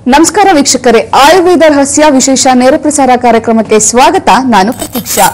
ನಮಸ್ಕಾರ ವೀಕ್ಷಕರೇ ಆಯುರ್ವೇದ ರಹಸ್ಯ ವಿಶೇಷ ನೇರ ಪ್ರಸಾರ ಕಾರ್ಯಕ್ರಮಕ್ಕೆ ಸ್ವಾಗತ ನಾನು ಪ್ರತೀಕ್ಷಾ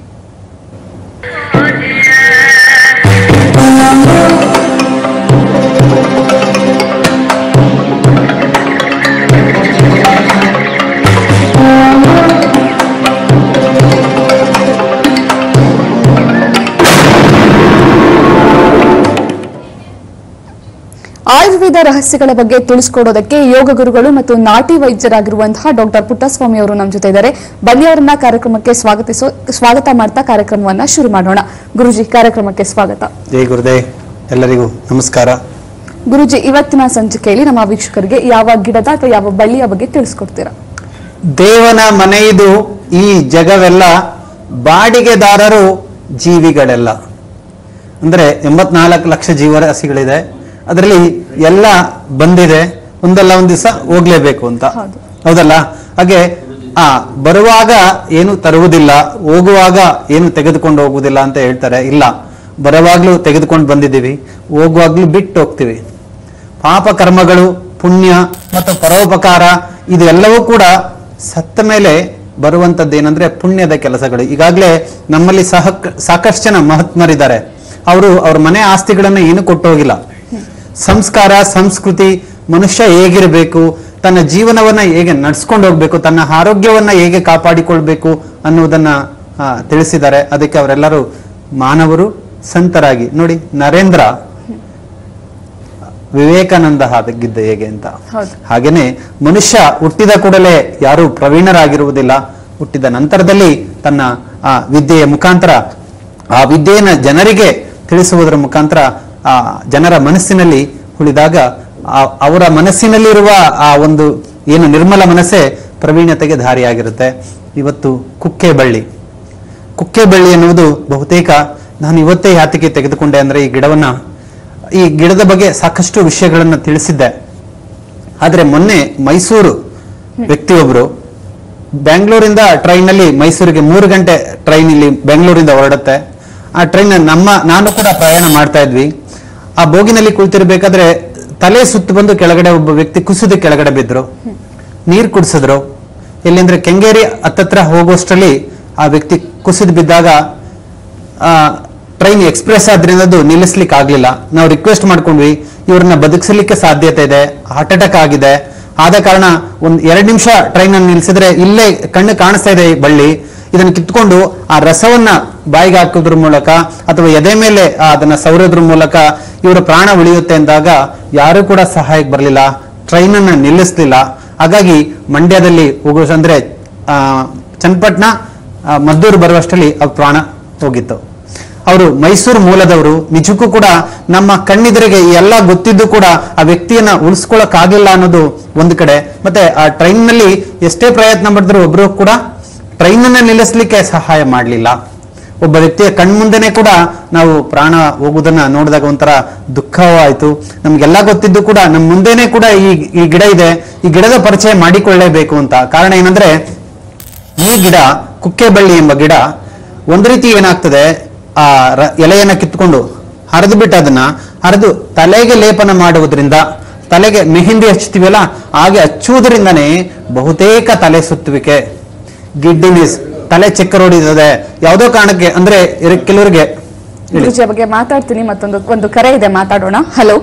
ಆಯುರ್ವೇದ ರಹಸ್ಯಗಳ ಬಗ್ಗೆ ತಿಳಿಸ್ಕೊಡೋದಕ್ಕೆ ಯೋಗ ಗುರುಗಳು ಮತ್ತು ನಾಟಿ ವೈದ್ಯರಾಗಿರುವಂತಹ ಡಾಕ್ಟರ್ ಪುಟ್ಟಸ್ವಾಮಿ ಅವರು ನಮ್ಮ ಜೊತೆ ಇದ್ದಾರೆ ಬನ್ನಿ ಅವರನ್ನ ಕಾರ್ಯಕ್ರಮಕ್ಕೆ ಸ್ವಾಗತಿಸೋ ಸ್ವಾಗತ ಮಾಡ್ತಾ ಕಾರ್ಯಕ್ರಮವನ್ನ ಶುರು ಮಾಡೋಣ ಗುರುಜಿ ಕಾರ್ಯಕ್ರಮಕ್ಕೆ ಸ್ವಾಗತ ಜೈ ಗುರುದೇವ್ ಎಲ್ಲರಿಗೂ ನಮಸ್ಕಾರ ಗುರುಜಿ ಇವತ್ತಿನ ಸಂಚಿಕೆಯಲ್ಲಿ ನಮ್ಮ ವೀಕ್ಷಕರಿಗೆ ಯಾವ ಗಿಡದ ಅಥವಾ ಯಾವ ಬಳ್ಳಿಯ ಬಗ್ಗೆ ತಿಳಿಸ್ಕೊಡ್ತೀರಾ ದೇವನ ಮನೆಯಿದು ಈ ಜಗವೆಲ್ಲ ಬಾಡಿಗೆದಾರರು ಜೀವಿಗಳೆಲ್ಲ ಅಂದ್ರೆ ಎಂಬತ್ನಾಲ್ಕು ಲಕ್ಷ ಜೀವರಾಶಿಗಳಿದೆ ಅದರಲ್ಲಿ ಎಲ್ಲ ಬಂದಿದೆ ಒಂದಲ್ಲ ಒಂದ್ ದಿವಸ ಹೋಗ್ಲೇಬೇಕು ಅಂತ ಹೌದು. ಹೌದಲ್ಲ ಹಾಗೆ ಆ ಬರುವಾಗ ಏನು ತರುವುದಿಲ್ಲ ಹೋಗುವಾಗ ಏನು ತೆಗೆದುಕೊಂಡು ಹೋಗುವುದಿಲ್ಲ ಅಂತ ಹೇಳ್ತಾರೆ ಇಲ್ಲ ಬರುವಾಗ್ಲೂ ತೆಗೆದುಕೊಂಡು ಬಂದಿದ್ದೀವಿ ಹೋಗುವಾಗ್ಲೂ ಬಿಟ್ಟು ಹೋಗ್ತೀವಿ ಪಾಪ ಕರ್ಮಗಳು ಪುಣ್ಯ ಮತ್ತು ಪರೋಪಕಾರ ಇದೆಲ್ಲವೂ ಕೂಡ ಸತ್ತ ಮೇಲೆ ಬರುವಂತದ್ದು ಏನಂದ್ರೆ ಪುಣ್ಯದ ಕೆಲಸಗಳು ಈಗಾಗಲೇ ನಮ್ಮಲ್ಲಿ ಸಹ ಸಾಕಷ್ಟು ಜನ ಮಹಾತ್ಮರಿದ್ದಾರೆ ಅವರು ಅವ್ರ ಮನೆ ಆಸ್ತಿಗಳನ್ನ ಏನು ಕೊಟ್ಟು ಹೋಗಿಲ್ಲ ಸಂಸ್ಕಾರ ಸಂಸ್ಕೃತಿ ಮನುಷ್ಯ ಹೇಗಿರಬೇಕು ತನ್ನ ಜೀವನವನ್ನ ಹೇಗೆ ನಡ್ಸ್ಕೊಂಡು ಹೋಗ್ಬೇಕು ತನ್ನ ಆರೋಗ್ಯವನ್ನ ಹೇಗೆ ಕಾಪಾಡಿಕೊಳ್ಬೇಕು ಅನ್ನುವುದನ್ನ ಆ, ತಿಳಿಸಿದ್ದಾರೆ ಅದಕ್ಕೆ ಅವರೆಲ್ಲರೂ ಮಾನವರು ಸಂತರಾಗಿ ನೋಡಿ ನರೇಂದ್ರ ವಿವೇಕಾನಂದ ಆಗಿದ್ದ ಹೇಗೆ ಅಂತ ಹೌದು. ಹಾಗೇನೆ ಮನುಷ್ಯ ಹುಟ್ಟಿದ ಕೂಡಲೇ ಯಾರು ಪ್ರವೀಣರಾಗಿರುವುದಿಲ್ಲ ಹುಟ್ಟಿದ ನಂತರದಲ್ಲಿ ತನ್ನ ಆ ವಿದ್ಯೆಯ ಮುಖಾಂತರ ಆ ವಿದ್ಯೆಯನ್ನ ಜನರಿಗೆ ತಿಳಿಸುವುದರ ಮುಖಾಂತರ ಆ ಜನರ ಮನಸ್ಸಿನಲ್ಲಿ ಉಳಿದಾಗ ಆ- ಅವರ ಮನಸ್ಸಿನಲ್ಲಿರುವ ಆ ಒಂದು ಏನು ನಿರ್ಮಲ ಮನಸ್ಸೇ ಪ್ರವೀಣತೆಗೆ ದಾರಿಯಾಗಿರುತ್ತೆ ಇವತ್ತು ಕುಕ್ಕೆ ಬಳ್ಳಿ ಕುಕ್ಕೆ ಬಳ್ಳಿ ಎನ್ನುವುದು ಬಹುತೇಕ ನಾನು ಇವತ್ತೇ ಯಾತಕ್ಕೆ ತೆಗೆದುಕೊಂಡೆ ಅಂದ್ರೆ ಈ ಗಿಡವನ್ನ ಈ ಗಿಡದ ಬಗ್ಗೆ ಸಾಕಷ್ಟು ವಿಷಯಗಳನ್ನ ತಿಳಿಸಿದ್ದೆ ಆದ್ರೆ ಮೊನ್ನೆ ಮೈಸೂರು ವ್ಯಕ್ತಿಯೊಬ್ರು ಬೆಂಗಳೂರಿಂದ ಟ್ರೈನ್ ನಲ್ಲಿ ಮೈಸೂರಿಗೆ ಮೂರು ಗಂಟೆ ಟ್ರೈನ್ ಇಲ್ಲಿ ಬೆಂಗಳೂರಿಂದ ಹೊರಡುತ್ತೆ ಆ ಟ್ರೈನ್ ನಮ್ಮ ನಾನು ಕೂಡ ಪ್ರಯಾಣ ಮಾಡ್ತಾ ಇದ್ವಿ ಆ ಬೋಗಿನಲ್ಲಿ ಕುಳಿತಿರ್ಬೇಕಾದ್ರೆ ತಲೆ ಸುತ್ತು ಬಂದು ಕೆಳಗಡೆ ಒಬ್ಬ ವ್ಯಕ್ತಿ ಕುಸಿದು ಕೆಳಗಡೆ ಬಿದ್ರು ನೀರ್ ಕುಡಿಸಿದ್ರು ಎಲ್ಲಿಂದ್ರೆ ಕೆಂಗೇರಿ ಹತ್ತತ್ರ ಹೋಗುವಷ್ಟರಲ್ಲಿ ಆ ವ್ಯಕ್ತಿ ಕುಸಿದು ಬಿದ್ದಾಗ ಟ್ರೈನ್ ಎಕ್ಸ್ಪ್ರೆಸ್ ಆದ್ರಿಂದ ಅದು ನಿಲ್ಲಿಸ್ಲಿಕ್ಕೆ ಆಗ್ಲಿಲ್ಲ ನಾವು ರಿಕ್ವೆಸ್ಟ್ ಮಾಡ್ಕೊಂಡ್ವಿ ಇವ್ರನ್ನ ಬದುಕಿಸಲಿಕ್ಕೆ ಸಾಧ್ಯತೆ ಇದೆ ಹಾರ್ಟ್ ಅಟ್ಯಾಕ್ ಆಗಿದೆ ಆದ ಕಾರಣ ಒಂದ್ ಎರಡ್ ನಿಮಿಷ ಟ್ರೈನ್ ಅನ್ನು ನಿಲ್ಸಿದ್ರೆ ಇಲ್ಲೇ ಕಣ್ಣು ಕಾಣಿಸ್ತಾ ಇದೆ ಈ ಬಳ್ಳಿ ಇದನ್ನ ಕಿತ್ಕೊಂಡು ಆ ರಸವನ್ನ ಬಾಯಿಗೆ ಹಾಕೋದ್ರ ಮೂಲಕ ಅಥವಾ ಎದೆ ಮೇಲೆ ಆ ಅದನ್ನ ಸವರೋದ್ರ ಮೂಲಕ ಇವರ ಪ್ರಾಣ ಉಳಿಯುತ್ತೆ ಅಂದಾಗ ಯಾರು ಕೂಡ ಸಹಾಯಕ್ಕೆ ಬರಲಿಲ್ಲ ಟ್ರೈನ್ ಅನ್ನ ನಿಲ್ಲಿಸ್ಲಿಲ್ಲ ಹಾಗಾಗಿ ಮಂಡ್ಯದಲ್ಲಿ ಹೋಗೋ ಅಂದ್ರೆ ಆ, ಚನ್ನಪಟ್ಟಣ ಆ, ಮದ್ದೂರು ಬರುವಷ್ಟರಲ್ಲಿ ಅವ್ರ ಪ್ರಾಣ ಹೋಗಿತ್ತು ಅವರು ಮೈಸೂರು ಮೂಲದವರು ನಿಜಕ್ಕೂ ಕೂಡ ನಮ್ಮ ಕಣ್ಣಿದ್ರಿಗೆ ಈ ಎಲ್ಲ ಗೊತ್ತಿದ್ದು ಕೂಡ ಆ ವ್ಯಕ್ತಿಯನ್ನ ಉಳಿಸ್ಕೊಳಕ್ ಆಗಿಲ್ಲ ಅನ್ನೋದು ಒಂದು ಕಡೆ ಮತ್ತೆ ಆ ಟ್ರೈನ್ ನಲ್ಲಿ ಎಷ್ಟೇ ಪ್ರಯತ್ನ ಮಾಡಿದ್ರು ಒಬ್ರು ಕೂಡ ಟ್ರೈನ್ ಅನ್ನ ನಿಲ್ಲಿಸ್ಲಿಕ್ಕೆ ಸಹಾಯ ಮಾಡಲಿಲ್ಲ ಒಬ್ಬ ವ್ಯಕ್ತಿಯ ಕಣ್ಮುಂದೆನೆ ಕೂಡ ನಾವು ಪ್ರಾಣ ಹೋಗುವುದನ್ನ ನೋಡಿದಾಗ ಒಂಥರ ದುಃಖವಾಯ್ತು ನಮ್ಗೆಲ್ಲ ಗೊತ್ತಿದ್ದು ಕೂಡ ನಮ್ಮ ಮುಂದೆನೆ ಕೂಡ ಈ ಈ ಗಿಡ ಇದೆ ಈ ಗಿಡದ ಪರಿಚಯ ಮಾಡಿಕೊಳ್ಳೇಬೇಕು ಅಂತ ಕಾರಣ ಏನಂದ್ರೆ ಈ ಗಿಡ ಕುಕ್ಕೆ ಬಳ್ಳಿ ಎಂಬ ಗಿಡ ಒಂದು ರೀತಿ ಏನಾಗ್ತದೆ ಆ ರ- ಎಲೆಯನ್ನ ಕಿತ್ಕೊಂಡು ಹರಿದು ಬಿಟ್ಟು ಅದನ್ನ ಹರಿದು ತಲೆಗೆ ಲೇಪನ ಮಾಡುವುದರಿಂದ ತಲೆಗೆ ಮೆಹಂದಿ ಹಚ್ತೀವಲ್ಲ ಹಾಗೆ ಹಚ್ಚುವುದರಿಂದನೇ ಬಹುತೇಕ ತಲೆ ಸುತ್ತುವಿಕೆ ಗಿಡ್ಡಿನಿಸ್ ತಲೆ ಚಕ್ಕರ್ ಹೊಡಿತದೆ ಯಾವುದೋ ಕಾರಣಕ್ಕೆ ಅಂದ್ರೆ ಇರ- ಕೆಲವರಿಗೆ ಹೇಳಿ. ಗುರುಜಿಯ ಬಗ್ಗೆ ಮಾತಾಡ್ತೀನಿ ಮತ್ತೊಂದು ಒಂದು ಕರೆ ಇದೆ ಮಾತಾಡೋಣ ಹಲೋ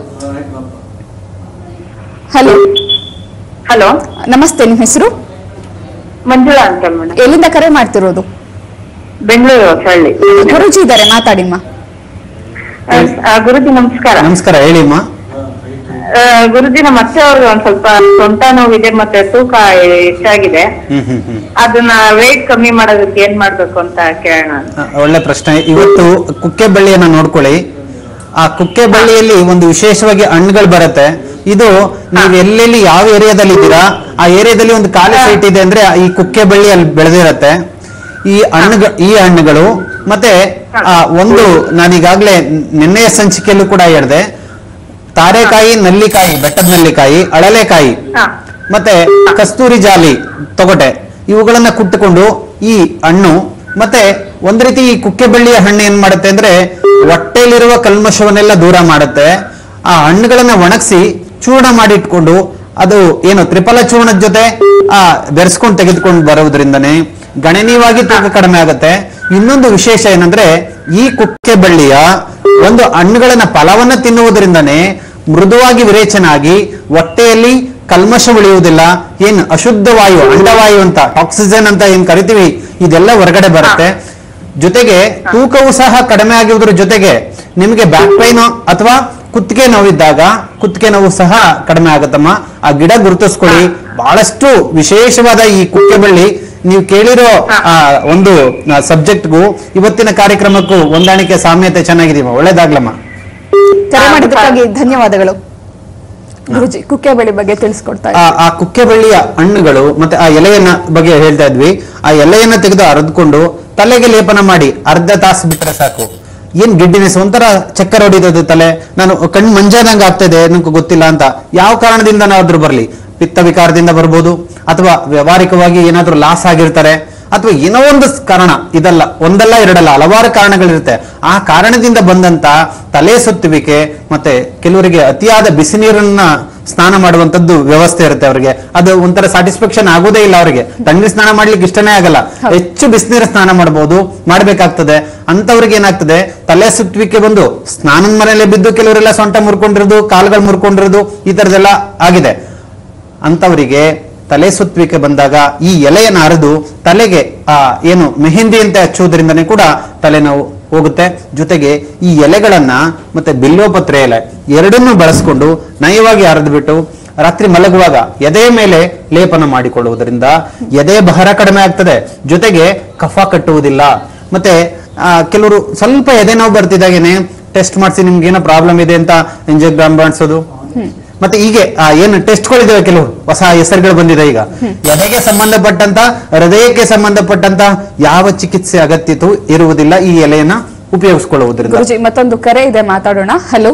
ಹಲೋ ಹಲೋ ನಮಸ್ತೆ ನಿಮ್ಮ ಹೆಸರು ಮಂಜುಳಾ ಅಂತ ಮೇಡಮ್ ಎಲ್ಲಿಂದ ಕರೆ ಮಾಡ್ತಿರೋದು ಬೆಂಗಳೂರು ಹೊಸಳ್ಳಿ ಗುರುಜಿ ಇದ್ದಾರೆ ಮಾತಾಡಿಮ್ಮ ಆ, ಗುರುಜಿ ನಮಸ್ಕಾರ ನಮಸ್ಕಾರ ಹೇಳಿಮ್ಮ ಆ, ಗುರುಜಿ ನಮ್ಮ ಅತ್ತೆ ಅವ್ರಿಗೆ ಒಂದ್ ಸ್ವಲ್ಪ ಸೊಂಟ ನೋವಿದೆ ಮತ್ತೆ ತೂಕ ಹೆಚ್ಚಾಗಿದೆ ಹ್ಮ್ ಹ್ಮ್ ಹ್ಮ್ ಅದನ್ನ ವೇಟ್ ಕಮ್ಮಿ ಮಾಡೋದಕ್ಕೆ ಏನ್ ಮಾಡ್ಬೇಕು ಅಂತ ಕೇಳೋಣ ಅಂತ. ಆ, ಒಳ್ಳೆ ಪ್ರಶ್ನೆ ಇವತ್ತು ಕುಕ್ಕೆ ಬಳ್ಳಿಯನ್ನ ನೋಡ್ಕೊಳ್ಳಿ ಆ ಕುಕ್ಕೆ ಬಳ್ಳಿಯಲ್ಲಿ ಒಂದು ವಿಶೇಷವಾಗಿ ಹಣ್ಣುಗಳು ಬರುತ್ತೆ ಇದು ನೀವು ಎಲ್ಲೆಲ್ಲಿ ಯಾವ ಏರಿಯಾದಲ್ಲಿ ಇದ್ದೀರಾ ಆ ಏರಿಯಾದಲ್ಲಿ ಒಂದು ಖಾಲಿ ಸೈಟ್ ಇದೆ ಅಂದ್ರೆ ಈ ಕುಕ್ಕೆ ಬಳ್ಳಿ ಅಲ್ಲಿ ಬೆಳೆದಿರತ್ತೆ ಈ ಹಣ್ಣುಗಳು ಈ ಹಣ್ಣುಗಳು ಮತ್ತೆ ಆ ಒಂದು ನಾನೀಗಾಗ್ಲೇ ನಿನ್ನೆಯ ಸಂಚಿಕೆಯಲ್ಲೂ ಕೂಡ ಹೇಳಿದೆ ತಾರೆಕಾಯಿ ನಲ್ಲಿಕಾಯಿ ಬೆಟ್ಟದ ನಲ್ಲಿಕಾಯಿ ಅಳಲೆಕಾಯಿ ಹಾ ಮತ್ತೆ ಕಸ್ತೂರಿ ಜಾಲಿ ತೊಗಟೆ ಇವುಗಳನ್ನ ಕುಟ್ಟುಕೊಂಡು ಈ ಹಣ್ಣು ಮತ್ತೆ ಒಂದ್ ರೀತಿ ಈ ಕುಕ್ಕೆ ಬಳ್ಳಿಯ ಹಣ್ಣು ಏನ್ ಮಾಡುತ್ತೆ ಅಂದ್ರೆ ಹೊಟ್ಟೆಲಿರುವ ಕಲ್ಮಶವನ್ನೆಲ್ಲ ದೂರ ಮಾಡುತ್ತೆ ಆ ಹಣ್ಣುಗಳನ್ನ ಒಣಗಿಸಿ ಚೂರ್ಣ ಮಾಡಿಟ್ಕೊಂಡು ಅದು ಏನು ತ್ರಿಫಲ ಚೂರ್ಣದ ಜೊತೆ ಆ ಬೆರೆಸ್ಕೊಂಡು ತೆಗೆದುಕೊಂಡು ಬರೋದ್ರಿಂದನೇ ಗಣನೀಯವಾಗಿ ತೂಕ ಕಡಿಮೆ ಆಗುತ್ತೆ ಇನ್ನೊಂದು ವಿಶೇಷ ಏನಂದ್ರೆ ಈ ಕುಕ್ಕೆ ಬಳ್ಳಿಯ ಒಂದು ಹಣ್ಣುಗಳನ್ನ ಫಲವನ್ನ ತಿನ್ನುವುದರಿಂದನೇ ಮೃದುವಾಗಿ ವಿರೇಚನ ಆಗಿ ಹೊಟ್ಟೆಯಲ್ಲಿ ಕಲ್ಮಶ ಉಳಿಯುವುದಿಲ್ಲ ಏನ್ ಅಶುದ್ಧ ವಾಯು ಅಂಡವಾಯು ಅಂತ ಆಕ್ಸಿಜನ್ ಅಂತ ಏನ್ ಕರಿತೀವಿ ಇದೆಲ್ಲ ಹೊರಗಡೆ ಬರುತ್ತೆ ಜೊತೆಗೆ ತೂಕವು ಸಹ ಕಡಿಮೆ ಆಗುವುದರ ಜೊತೆಗೆ ನಿಮಗೆ ಬ್ಯಾಕ್ ಪೈನ್ ಅಥವಾ ಕುತ್ತಿಗೆ ನೋವಿದ್ದಾಗ ಕುತ್ತಿಗೆ ನೋವು ಸಹ ಕಡಿಮೆ ಆಗುತ್ತಮ್ಮ ಆ ಗಿಡ ಗುರುತಿಸ್ಕೊಳ್ಳಿ ಬಹಳಷ್ಟು ವಿಶೇಷವಾದ ಈ ಕುಕ್ಕೆ ಬಳ್ಳಿ ನೀವು ಕೇಳಿರೋ ಆ ಒಂದು ಸಬ್ಜೆಕ್ಟ್ಗೂ ಇವತ್ತಿನ ಕಾರ್ಯಕ್ರಮಕ್ಕೂ ಹೊಂದಾಣಿಕೆ ಸಾಮ್ಯತೆ ಚೆನ್ನಾಗಿದೀಮ ಒಳ್ಳೇದಾಗ್ಲಮ್ಮ ಕರೆ ಮಾಡಿದ್ದಕ್ಕಾಗಿ ಧನ್ಯವಾದಗಳು ಗುರುಜಿ ಕುಕ್ಕೆ ಬೆಳೆ ಬಗ್ಗೆ ತಿಳಿಸ್ಕೊಡ್ತಾ ಆ ಆ ಕುಕ್ಕೆ ಬಳ್ಳಿಯ ಹಣ್ಣುಗಳು ಮತ್ತೆ ಆ ಎಲೆಯನ್ನ ಬಗ್ಗೆ ಹೇಳ್ತಾ ಇದ್ವಿ ಆ ಎಲೆಯನ್ನ ತೆಗೆದು ಅರೆದುಕೊಂಡು ತಲೆಗೆ ಲೇಪನ ಮಾಡಿ ಅರ್ಧ ತಾಸು ಬಿಟ್ಟರೆ ಸಾಕು ಏನ್ ಗಿಡ್ಡಿನೆಸ್ ಒಂಥರ ಚಕ್ಕರ್ ಹೊಡಿತದೆ ತಲೆ ನಾನು ಕಣ್ಣು ಮಂಜಾದಂಗ ಆಗ್ತದೆ ನನಗೆ ಗೊತ್ತಿಲ್ಲ ಅಂತ ಯಾವ ಕಾರಣದಿಂದ ನಾದ್ರೂ ಬರ್ಲಿ ಪಿತ್ತ ವಿಕಾರದಿಂದ ಬರ್ಬೋದು ಅಥವಾ ವ್ಯವಹಾರಿಕವಾಗಿ ಏನಾದ್ರೂ ಲಾಸ್ ಆಗಿರ್ತಾರೆ ಅಥವಾ ಏನೋ ಒಂದು ಕಾರಣ ಇದಲ್ಲ ಒಂದಲ್ಲ ಎರಡಲ್ಲ ಹಲವಾರು ಕಾರಣಗಳಿರುತ್ತೆ ಆ ಕಾರಣದಿಂದ ಬಂದಂತ ತಲೆ ಸುತ್ತುವಿಕೆ ಮತ್ತೆ ಕೆಲವರಿಗೆ ಅತಿಯಾದ ಬಿಸಿ ನೀರನ್ನ ಸ್ನಾನ ಮಾಡುವಂತದ್ದು ವ್ಯವಸ್ಥೆ ಇರುತ್ತೆ ಅವರಿಗೆ ಅದು ಒಂಥರ ಸ್ಯಾಟಿಸ್ಫ್ಯಾಕ್ಷನ್ ಆಗೋದೇ ಇಲ್ಲ ಅವರಿಗೆ ತಣ್ಣೀರ್ ಸ್ನಾನ ಮಾಡ್ಲಿಕ್ಕೆ ಇಷ್ಟನೇ ಆಗಲ್ಲ ಹೆಚ್ಚು ಬಿಸಿನೀರ ಸ್ನಾನ ಮಾಡಬಹುದು ಮಾಡ್ಬೇಕಾಗ್ತದೆ ಅಂತವ್ರಿಗೆ ಏನಾಗ್ತದೆ ತಲೆ ಸುತ್ತುವಿಕೆ ಬಂದು ಸ್ನಾನದ ಮನೆಯಲ್ಲೇ ಬಿದ್ದು ಕೆಲವರೆಲ್ಲ ಸೊಂಟ ಮುರ್ಕೊಂಡಿರೋದು ಕಾಲುಗಳು ಮುರ್ಕೊಂಡಿರೋದು ಈ ತರದೆಲ್ಲ ಆಗಿದೆ ಅಂತವರಿಗೆ ತಲೆ ಸುತ್ತುವಿಕೆ ಬಂದಾಗ ಈ ಎಲೆಯನ್ನು ಅರೆದು ತಲೆಗೆ ಆ ಏನು ಮೆಹಂದಿ ಅಂತ ಹಚ್ಚುವುದರಿಂದನೇ ಕೂಡ ತಲೆನೋವು ಹೋಗುತ್ತೆ ಜೊತೆಗೆ ಈ ಎಲೆಗಳನ್ನ ಮತ್ತೆ ಬಿಲ್ವಪತ್ರೆ ಎಲೆ ಎರಡನ್ನೂ ಬಳಸ್ಕೊಂಡು ನಯವಾಗಿ ಅರೆದ್ಬಿಟ್ಟು ರಾತ್ರಿ ಮಲಗುವಾಗ ಎದೆಯ ಮೇಲೆ ಲೇಪನ ಮಾಡಿಕೊಳ್ಳುವುದರಿಂದ ಎದೆ ಬಹರ ಕಡಿಮೆ ಆಗ್ತದೆ ಜೊತೆಗೆ ಕಫ ಕಟ್ಟುವುದಿಲ್ಲ ಮತ್ತೆ ಆ, ಕೆಲವರು ಸ್ವಲ್ಪ ಎದೆ ನೋವು ಬರ್ತಿದ್ದಾಗೇನೆ ಟೆಸ್ಟ್ ಮಾಡಿಸಿ ನಿಮ್ಗೆ ಏನೋ ಪ್ರಾಬ್ಲಮ್ ಇದೆ ಅಂತ ಎಂಜೋಗ್ರಾಮ್ ಮಾಡಿಸೋದು ಮತ್ತೆ ಹೀಗೆ ಆ, ಏನು ಟೆಸ್ಟ್ಗಳಿದಾವೆ ಕೆಲವು ಹೊಸ ಹೆಸರುಗಳು ಬಂದಿದೆ ಈಗ ಎದೆಗೆ ಸಂಬಂಧಪಟ್ಟಂತ ಹೃದಯಕ್ಕೆ ಸಂಬಂಧಪಟ್ಟಂತ ಯಾವ ಚಿಕಿತ್ಸೆ ಅಗತ್ಯತೆ ಇರುವುದಿಲ್ಲ ಈ ಎಲೆಯನ್ನ ಉಪಯೋಗಿಸಿಕೊಳ್ಳುವುದರಿಂದ ಗುರುಜಿ ಮತ್ತೊಂದು ಕರೆ ಇದೆ ಮಾತಾಡೋಣ ಹಲೋ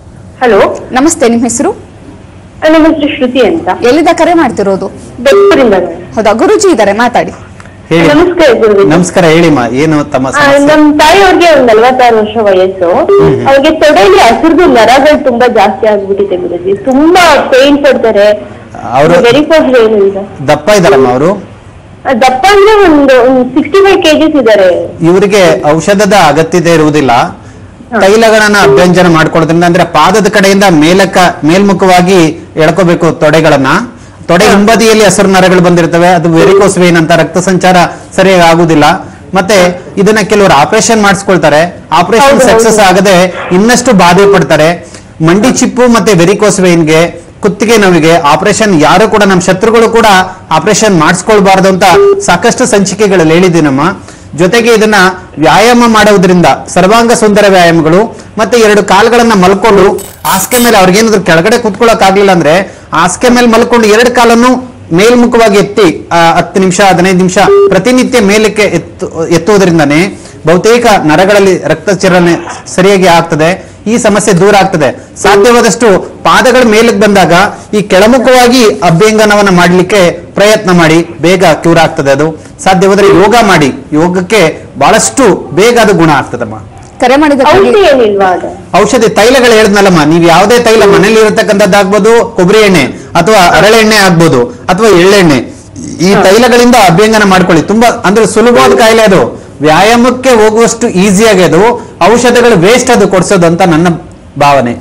ಹಲೋ ನಮಸ್ತೆ ನಿಮ್ಮ ಹೆಸರು ನಮ್ಮ ಹೆಸರು ಶ್ರುತಿ ಅಂತ ಎಲ್ಲಿಂದ ಕರೆ ಮಾಡ್ತಿರೋದು ಬೆಂಗಳೂರಿಂದ ಹೌದಾ ಗುರುಜಿ ಇದ್ದಾರೆ ಮಾತಾಡಿ ಹೇಳಿ ನಮಸ್ಕಾರ ಗುರುಜಿ ನಮಸ್ಕಾರ ಹೇಳಿಮ್ಮ ಏನು ತಮ್ಮ ಆ, ಸಮಸ್ಯೆ ನಮ್ ತಾಯಿಯವ್ರಿಗೆ ಒಂದ್ ನಲ್ವತ್ತಾರು ವರ್ಷ ವಯಸ್ಸು ಅವ್ರಿಗೆ ತೊಡೆಯಲ್ಲಿ ಹಸಿರು ನರಗಳು ತುಂಬಾ ಜಾಸ್ತಿ ಆಗ್ಬಿಟ್ಟಿದೆ ಗುರುಜಿ ತುಂಬಾ ಪೇನ್ ಪಡ್ತಾರೆ ಅವರು ವೆರಿಕೋಸ್ ಏನು ಇಲ್ಲ ದಪ್ಪ ಇದಾರಮ್ಮ ಅವರು ಆ, ದಪ್ಪ ಅಂದ್ರೆ ಒಂದು ಸಿಕ್ಸ್ಟಿ ಫೈವ್ ಕೆಜಿಸ್ ಇದಾರೆ ಇವರಿಗೆ ಔಷಧದ ಅಗತ್ಯತೆ ಇರುವುದಿಲ್ಲ ತೈಲಗಳನ್ನ ಅಭ್ಯಂಜನ ಮಾಡ್ಕೊಳ್ಳೋದ್ರಿಂದ ಅಂದ್ರೆ ಪಾದದ ಕಡೆಯಿಂದ ಮೇಲಕ್ಕ ಮೇಲ್ಮುಖವಾಗಿ ಎಳ್ಕೋಬೇಕು ತೊಡೆಗಳನ್ನ ತೊಡೆ ಹಿಂಬದಿಯಲ್ಲಿ ಹಸಿರು ನರಗಳು ಬಂದಿರ್ತವೆ ಅದು ವೆರಿಕೋಸ್ ವೇನ್ ಅಂತ ರಕ್ತ ಸಂಚಾರ ಸರಿಯಾಗಿ ಆಗುದಿಲ್ಲ ಮತ್ತೆ ಇದನ್ನ ಕೆಲವರು ಆಪರೇಷನ್ ಮಾಡಿಸ್ಕೊಳ್ತಾರೆ ಆಪರೇಷನ್ ಹೌದು, ಹೌದು. ಸಕ್ಸಸ್ ಆಗದೆ ಇನ್ನಷ್ಟು ಬಾಧೆ ಪಡ್ತಾರೆ ಮಂಡಿ ಚಿಪ್ಪು ಮತ್ತೆ ವೆರಿಕೋಸ್ ವೇನ್ಗೆ ಕುತ್ತಿಗೆ ನೋವಿಗೆ ಆಪರೇಷನ್ ಯಾರು ಕೂಡ ನಮ್ಮ ಶತ್ರುಗಳು ಕೂಡ ಆಪರೇಷನ್ ಮಾಡಿಸ್ಕೊಳ್ಬಾರ್ದು ಅಂತ ಸಾಕಷ್ಟು ಸಂಚಿಕೆಗಳಲ್ಲಿ ಹೇಳಿದ್ದೀನಮ್ಮ ಜೊತೆಗೆ ಇದನ್ನ ವ್ಯಾಯಾಮ ಮಾಡುವುದರಿಂದ ಸರ್ವಾಂಗ ಸುಂದರ ವ್ಯಾಯಾಮಗಳು ಮತ್ತೆ ಎರಡು ಕಾಲುಗಳನ್ನ ಮಲ್ಕೊಂಡು ಹಾಸಿಗೆ ಮೇಲೆ ಅವ್ರಿಗೇನಾದ್ರು ಕೆಳಗಡೆ ಕುತ್ಕೊಳ್ಳೋಕ್ ಆಗ್ಲಿಲ್ಲ ಅಂದ್ರೆ ಹಾಸಿಗೆ ಮೇಲೆ ಮಲ್ಕೊಂಡು ಎರಡು ಕಾಲನ್ನು ಮೇಲ್ಮುಖವಾಗಿ ಎತ್ತಿ ಆ, ಹತ್ತು ನಿಮಿಷ ಹದಿನೈದು ನಿಮಿಷ ಪ್ರತಿನಿತ್ಯ ಮೇಲಕ್ಕೆ ಎತ್ತು ಎತ್ತುವುದರಿಂದನೇ ಬಹುತೇಕ ನರಗಳಲ್ಲಿ ರಕ್ತ ಚಲನೆ ಸರಿಯಾಗಿ ಆಗ್ತದೆ ಈ ಸಮಸ್ಯೆ ದೂರ ಆಗ್ತದೆ ಸಾಧ್ಯವಾದಷ್ಟು ಪಾದಗಳ ಮೇಲಕ್ಕೆ ಬಂದಾಗ ಈ ಕೆಳಮುಖವಾಗಿ ಅಭ್ಯಂಗನವನ್ನ ಮಾಡಲಿಕ್ಕೆ ಪ್ರಯತ್ನ ಮಾಡಿ ಬೇಗ ಕ್ಯೂರ್ ಆಗ್ತದೆ ಅದು ಸಾಧ್ಯವಾದ್ರೆ ಯೋಗ ಮಾಡಿ ಯೋಗಕ್ಕೆ ಬಹಳಷ್ಟು ಬೇಗ ಅದು ಗುಣ ಆಗ್ತದಮ್ಮ ಕರೆ ಮಾಡಿದ್ದಕ್ಕಾಗಿ ಔಷಧಿ ಏನಿಲ್ವಾ ಅದು ಔಷಧಿ ತೈಲಗಳು ಹೇಳಿದ್ನಲ್ಲಮ್ಮ ನೀವು ಯಾವುದೇ ತೈಲ ಮನೇಲಿ ಇರತಕ್ಕಂಥದ್ದಾಗ್ಬೋದು ಕೊಬ್ಬರಿ ಎಣ್ಣೆ ಅಥವಾ ಹರಳೆ ಎಣ್ಣೆ ಆಗ್ಬೋದು ಅಥವಾ ಎಳ್ಳೆಣ್ಣೆ ಈ ತೈಲಗಳಿಂದ ಅಭ್ಯಂಗನ ಮಾಡ್ಕೊಳ್ಳಿ ತುಂಬಾ ಅಂದ್ರೆ ಸುಲಭವಾದ ಕಾಯಿಲೆ ಅದು ವ್ಯಾಯಾಮಕ್ಕೆ ಹೋಗುವಷ್ಟು ಈಸಿಯಾಗಿ ಅದು ಔಷಧಗಳು ವೇಸ್ಟ್ ಅದು ಕೊಡ್ಸೋದು ಅಂತ ನನ್ನ ಭಾವನೆ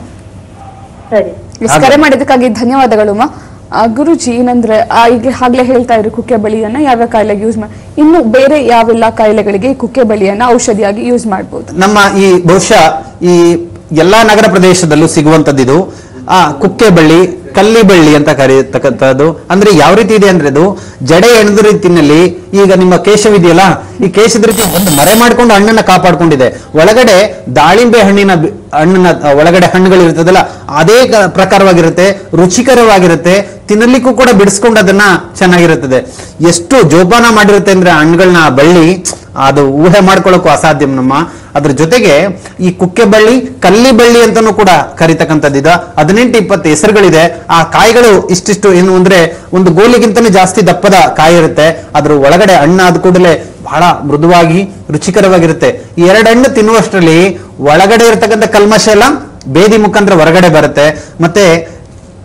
ಸರಿ ಎಸ್, ಕರೆ ಮಾಡಿದ್ದಕ್ಕಾಗಿ ಧನ್ಯವಾದಗಳು ಮಾ ಆ, ಗುರುಜಿ ಏನಂದ್ರೆ ಆ, ಈಗ ಆಗ್ಲೇ ಹೇಳ್ತಾ ಇದ್ರು ಕುಕ್ಕೆ ಬಳಿಯನ್ನ ಯಾವ್ಯಾವ ಕಾಯಿಲೆಗೆ ಯೂಸ್ ಮಾಡಿ ಇನ್ನು ಬೇರೆ ಯಾವೆಲ್ಲ ಕಾಯಿಲೆಗಳಿಗೆ ಈ ಕುಕ್ಕೆ ಬಳಿಯನ್ನ ಔಷಧಿಯಾಗಿ ಯೂಸ್ ಮಾಡಬಹುದು ನಮ್ಮ ಈ ಬಹುಶಃ ಈ ಎಲ್ಲಾ ನಗರ ಪ್ರದೇಶದಲ್ಲೂ ಸಿಗುವಂತದ್ದು ಆ ಕುಕ್ಕೆ ಬಳ್ಳಿ ಕಲ್ಲಿ ಬಳ್ಳಿ ಅಂತ ಕರೆಯತಕ್ಕಂಥದ್ದು ಅಂದ್ರೆ ಯಾವ ರೀತಿ ಇದೆ ಅಂದ್ರೆ ಅದು ಜಡೆ ಎಣದ ರೀತಿನಲ್ಲಿ ಈಗ ನಿಮ್ಮ ಕೇಶವಿದೆಯಲ್ಲ ಈ ಕೇಶದ ರೀತಿ ಒಂದು ಮರೆ ಮಾಡ್ಕೊಂಡು ಹಣ್ಣನ್ನ ಕಾಪಾಡ್ಕೊಂಡಿದೆ ಒಳಗಡೆ ದಾಳಿಂಬೆ ಹಣ್ಣಿನ ಬಿ- ಹಣ್ಣಿನ ಆ, ಒಳಗಡೆ ಹಣ್ಣುಗಳು ಇರ್ತದಲ್ಲ ಅದೇ ಕ- ಪ್ರಕಾರವಾಗಿರುತ್ತೆ ರುಚಿಕರವಾಗಿರುತ್ತೆ ತಿನ್ನಲಿಕ್ಕೂ ಕೂಡ ಬಿಡಿಸ್ಕೊಂಡು ಅದನ್ನ ಚೆನ್ನಾಗಿರುತ್ತದೆ ಎಷ್ಟು ಜೋಪಾನ ಮಾಡಿರುತ್ತೆ ಅಂದ್ರೆ ಆ ಹಣ್ಣುಗಳನ್ನ ಆ ಬಳ್ಳಿ ಅದು ಊಹೆ ಮಾಡ್ಕೊಳ್ಳೋಕ್ಕೂ ಅಸಾಧ್ಯ ನಮ್ಮ ಅದ್ರ ಜೊತೆಗೆ ಈ ಕುಕ್ಕೆ ಬಳ್ಳಿ ಕಲ್ಲಿ ಬಳ್ಳಿ ಅಂತಾನೂ ಕೂಡ ಕರಿತಕ್ಕಂಥದ್ದು ಇದು ಹದಿನೆಂಟು ಇಪ್ಪತ್ತು ಹೆಸರುಗಳಿದೆ ಆ ಕಾಯಿಗಳು ಇಷ್ಟಿಷ್ಟು ಏನು ಅಂದ್ರೆ ಒಂದು ಗೋಲಿಗಿಂತನೂ ಜಾಸ್ತಿ ದಪ್ಪದ ಕಾಯಿ ಇರುತ್ತೆ ಅದ್ರ ಒಳಗಡೆ ಹಣ್ಣು ಆದ ಕೂಡಲೇ ಬಹಳ ಮೃದುವಾಗಿ ರುಚಿಕರವಾಗಿರುತ್ತೆ ಈ ಎರಡು ಹಣ್ಣು ತಿನ್ನುವಷ್ಟರಲ್ಲಿ ಒಳಗಡೆ ಇರತಕ್ಕಂಥ ಕಲ್ಮಶ ಎಲ್ಲ ಬೇದಿ ಮುಖಾಂತರ ಹೊರಗಡೆ ಬರುತ್ತೆ ಮತ್ತೆ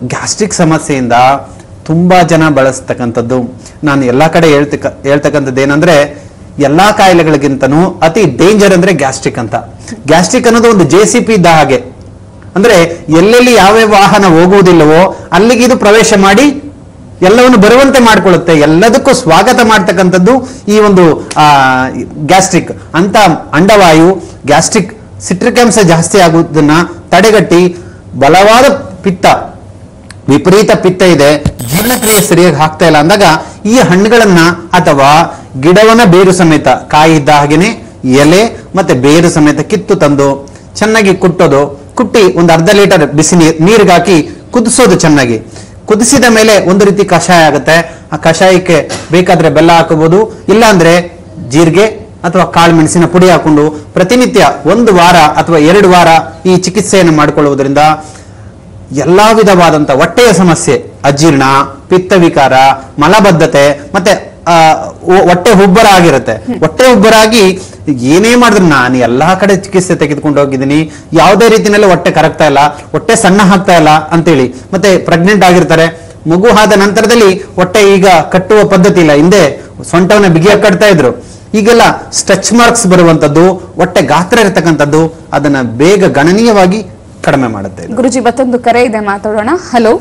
ಗ್ಯಾಸ್ಟ್ರಿಕ್ ಸಮಸ್ಯೆಯಿಂದ ತುಂಬಾ ಜನ ಬಳಸ್ತಕ್ಕಂಥದ್ದು ನಾನು ಎಲ್ಲಾ ಕಡೆ ಹೇಳ್ತಕ್ಕ ಹೇಳ್ತಕ್ಕಂಥದ್ದು ಏನಂದ್ರೆ ಎಲ್ಲಾ ಕಾಯಿಲೆಗಳಿಗಿಂತನೂ ಅತಿ ಡೇಂಜರ್ ಅಂದ್ರೆ ಗ್ಯಾಸ್ಟ್ರಿಕ್ ಅಂತ ಗ್ಯಾಸ್ಟ್ರಿಕ್ ಅನ್ನೋದು ಒಂದು ಜೆ ಸಿ ಪಿ ಇದ್ದ ಹಾಗೆ ಅಂದ್ರೆ ಎಲ್ಲೆಲ್ಲಿ ಯಾವ್ಯಾವ ವಾಹನ ಹೋಗುವುದಿಲ್ಲವೋ ಅಲ್ಲಿಗೆ ಇದು ಪ್ರವೇಶ ಮಾಡಿ ಎಲ್ಲವನ್ನು ಬರುವಂತೆ ಮಾಡ್ಕೊಳ್ಳುತ್ತೆ ಎಲ್ಲದಕ್ಕೂ ಸ್ವಾಗತ ಮಾಡ್ತಕ್ಕಂಥದ್ದು ಈ ಒಂದು ಆ ಗ್ಯಾಸ್ಟ್ರಿಕ್ ಅಂತ ಅಂಡವಾಯು ಗ್ಯಾಸ್ಟ್ರಿಕ್ ಸಿಟ್ರಿಕ್ ಅಂಶ ಜಾಸ್ತಿ ಆಗುವುದನ್ನ ತಡೆಗಟ್ಟಿ ಬಲವಾದ ಪಿತ್ತ ವಿಪರೀತ ಪಿತ್ತ ಇದೆ ಜೀರ್ಣಕ್ರಿಯೆ ಸರಿಯಾಗಿ ಆಗ್ತಾ ಇಲ್ಲ ಅಂದಾಗ ಈ ಹಣ್ಣುಗಳನ್ನ ಅಥವಾ ಗಿಡವನ್ನ ಬೇರು ಸಮೇತ ಕಾಯಿ ಇದ್ದ ಹಾಗೇನೆ ಎಲೆ ಮತ್ತೆ ಬೇರು ಸಮೇತ ಕಿತ್ತು ತಂದು ಚೆನ್ನಾಗಿ ಕುಟ್ಟೋದು ಕುಟ್ಟಿ ಒಂದು ಅರ್ಧ ಲೀಟರ್ ಬಿಸಿ ನೀರ್ ನೀರಿಗೆ ಹಾಕಿ ಕುದಿಸೋದು ಚೆನ್ನಾಗಿ ಕುದಿಸಿದ ಮೇಲೆ ಒಂದು ರೀತಿ ಕಷಾಯ ಆಗುತ್ತೆ ಆ ಕಷಾಯಕ್ಕೆ ಬೇಕಾದ್ರೆ ಬೆಲ್ಲ ಹಾಕೋಬಹುದು ಇಲ್ಲ ಅಂದ್ರೆ ಜೀರಿಗೆ ಅಥವಾ ಕಾಳು ಮೆಣಸಿನ ಪುಡಿ ಹಾಕೊಂಡು ಪ್ರತಿನಿತ್ಯ ಒಂದು ವಾರ ಅಥವಾ ಎರಡು ವಾರ ಈ ಚಿಕಿತ್ಸೆಯನ್ನು ಮಾಡಿಕೊಳ್ಳುವುದರಿಂದ ಎಲ್ಲಾ ವಿಧವಾದಂತ ಹೊಟ್ಟೆಯ ಸಮಸ್ಯೆ ಅಜೀರ್ಣ ಪಿತ್ತವಿಕಾರ ಮಲಬದ್ಧತೆ ಮತ್ತೆ ಆ, ಒ- ಹೊಟ್ಟೆ ಹುಬ್ಬರ ಆಗಿರುತ್ತೆ ಹೊಟ್ಟೆ ಹುಬ್ಬರಾಗಿ ಏನೇ ಮಾಡಿದ್ರು ನಾನು ಎಲ್ಲಾ ಕಡೆ ಚಿಕಿತ್ಸೆ ತೆಗೆದುಕೊಂಡು ಹೋಗಿದ್ದೀನಿ ಯಾವುದೇ ರೀತಿನಲ್ಲಿ ಹೊಟ್ಟೆ ಕರಗ್ತಾ ಇಲ್ಲ ಹೊಟ್ಟೆ ಸಣ್ಣ ಆಗ್ತಾ ಇಲ್ಲ ಅಂತೇಳಿ ಮತ್ತೆ ಪ್ರೆಗ್ನೆಂಟ್ ಆಗಿರ್ತಾರೆ ಮಗು ಆದ ನಂತರದಲ್ಲಿ ಹೊಟ್ಟೆ ಈಗ ಕಟ್ಟುವ ಪದ್ಧತಿ ಇಲ್ಲ ಹಿಂದೆ ಸೊಂಟವನ್ನ ಬಿಗಿಯಾಗಿ ಕಟ್ತಾ ಇದ್ರು ಈಗೆಲ್ಲ ಸ್ಟ್ರೆಚ್ ಮಾರ್ಕ್ಸ್ ಬರುವಂತದ್ದು ಹೊಟ್ಟೆ ಗಾತ್ರ ಇರತಕ್ಕಂಥದ್ದು ಅದನ್ನ ಬೇಗ ಗಣನೀಯವಾಗಿ ಕಡಿಮೆ ಮಾಡುತ್ತೆ ಇದು. ಗುರುಜಿ ಮತ್ತೊಂದು ಕರೆ ಇದೆ ಮಾತಾಡೋಣ ಹಲೋ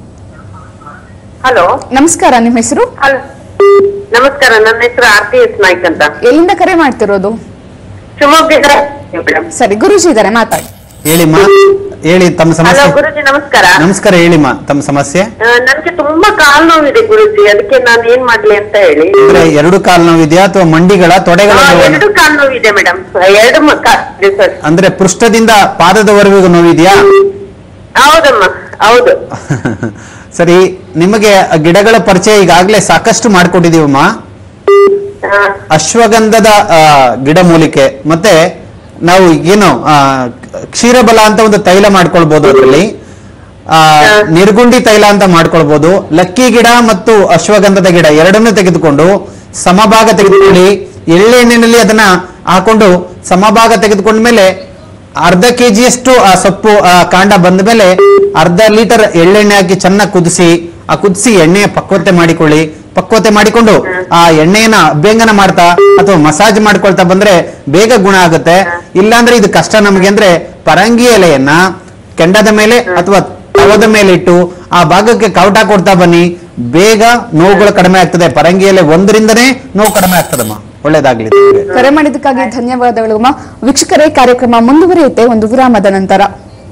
ಹಲೋ ನಮಸ್ಕಾರ ನಿಮ್ಮ ಹೆಸರು ಹಲೋ ನಮಸ್ಕಾರ ನನ್ನ ಹೆಸರು ಆರ್ತಿ ಎಸ್ ನಾಯ್ಕ್ ಅಂತ ಎಲ್ಲಿಂದ ಕರೆ ಮಾಡ್ತಿರೋದು ಶಿವಮೊಗ್ಗ ಮೇಡಮ್ ಸರಿ ಗುರುಜಿ ಇದಾರೆ ಮಾತಾಡಿ ಹೇಳಿಮ್ಮ ಹೇಳಿ ತಮ್ಮ ಹಲೋ ಸಮಸ್ಯೆ ಗುರುಜಿ ನಮಸ್ಕಾರ ನಮಸ್ಕಾರ ಹೇಳಿಮ್ಮ ತಮ್ಮ ಸಮಸ್ಯೆ ಆ, ನನ್ಗೆ ತುಂಬಾ ಕಾಲ್ ನೋವಿದೆ ಗುರುಜಿ ಅದಕ್ಕೆ ನಾನು ಏನ್ ಮಾಡ್ಲಿ ಅಂತ ಹೇಳಿ ಅಂದ್ರೆ ಎರಡು ಕಾಲು ನೋವಿದೆಯಾ ಅಥವಾ ಮಂಡಿಗಳ ತೊಡೆಗಳ ಆ, ನೋವು? ಎರಡು ಕಾಲ್ ನೋವಿದೆ ಮೇಡಮ್ ಎರಡು ಮ- ಕಾ- ಇದೆ ಸರ್ ಅಂದ್ರೆ ಪೃಷ್ಠದಿಂದ ಪಾದದವರೆಗೂ ನೋವಿದೆಯಾ ಹೌದಮ್ಮ ಹೌದು ಸರಿ ನಿಮಗೆ ಆ ಗಿಡಗಳ ಪರಿಚಯ ಈಗಾಗಲೇ ಸಾಕಷ್ಟು ಮಾಡ್ಕೊಟ್ಟಿದೀವಮ್ಮ ಆ, ಅಶ್ವಗಂಧದ ಆ, ಗಿಡಮೂಲಿಕೆ ಮತ್ತೆ ನಾವು ಏನು ಆ, ಕ್ಷೀರಬಲ ಅಂತ ಒಂದು ತೈಲ ಮಾಡ್ಕೊಳ್ಬಹುದು ಅದರಲ್ಲಿ ಆ, ನಿರ್ಗುಂಡಿ ತೈಲ ಅಂತ ಮಾಡ್ಕೊಳ್ಬಹುದು ಲಕ್ಕಿ ಗಿಡ ಮತ್ತು ಅಶ್ವಗಂಧದ ಗಿಡ ಎರಡನ್ನೂ ತೆಗೆದುಕೊಂಡು ಸಮಭಾಗ ತೆಗೆದುಕೊಳ್ಳಿ ಎಳ್ಳೆಣ್ಣೆಯಲ್ಲಿ ಅದನ್ನ ಹಾಕೊಂಡು ಸಮಭಾಗ ತೆಗೆದುಕೊಂಡ ಮೇಲೆ ಅರ್ಧ ಕೆಜಿಯಷ್ಟು ಆ ಸೊಪ್ಪು ಆ ಕಾಂಡ ಬಂದ ಮೇಲೆ ಅರ್ಧ ಲೀಟರ್ ಎಳ್ಳೆಣ್ಣೆ ಹಾಕಿ ಚೆನ್ನಾಗಿ ಕುದಿಸಿ ಆ ಕುದಿಸಿ ಎಣ್ಣೆಯ ಪಕ್ವತೆ ಮಾಡಿಕೊಳ್ಳಿ ಪಕ್ವತೆ ಮಾಡಿಕೊಂಡು ಆ ಎಣ್ಣೆಯನ್ನ ಅಭ್ಯಂಗನ ಮಾಡ್ತಾ ಅಥವಾ ಮಸಾಜ್ ಮಾಡ್ಕೊಳ್ತಾ ಬಂದ್ರೆ ಬೇಗ ಗುಣ ಆಗುತ್ತೆ ಇಲ್ಲಾಂದ್ರೆ ಇದು ಕಷ್ಟ ನಮಗೆ ಅಂದ್ರೆ ಪರಂಗಿ ಎಲೆಯನ್ನ ಕೆಂಡದ ಮೇಲೆ ಅಥವಾ ತವದ ಮೇಲೆ ಇಟ್ಟು ಆ ಭಾಗಕ್ಕೆ ಕವಟ ಕೊಡ್ತಾ ಬನ್ನಿ ಬೇಗ ನೋವುಗಳು ಕಡಿಮೆ ಆಗ್ತದೆ ಪರಂಗಿ ಎಲೆ ಒಂದರಿಂದನೇ ನೋವು ಕಡಿಮೆ ಆಗ್ತದಮ್ಮ ಒಳ್ಳೇದಾಗ್ಲಿ ನಿಮ್ಗೆ. ಕರೆ ಮಾಡಿದ್ದಕ್ಕಾಗಿ ಧನ್ಯವಾದಗಳು ಅಮ್ಮ ವೀಕ್ಷಕರೇ ಕಾರ್ಯಕ್ರಮ ಮುಂದುವರಿಯುತ್ತೆ ಒಂದು ವಿರಾಮದ ನಂತರ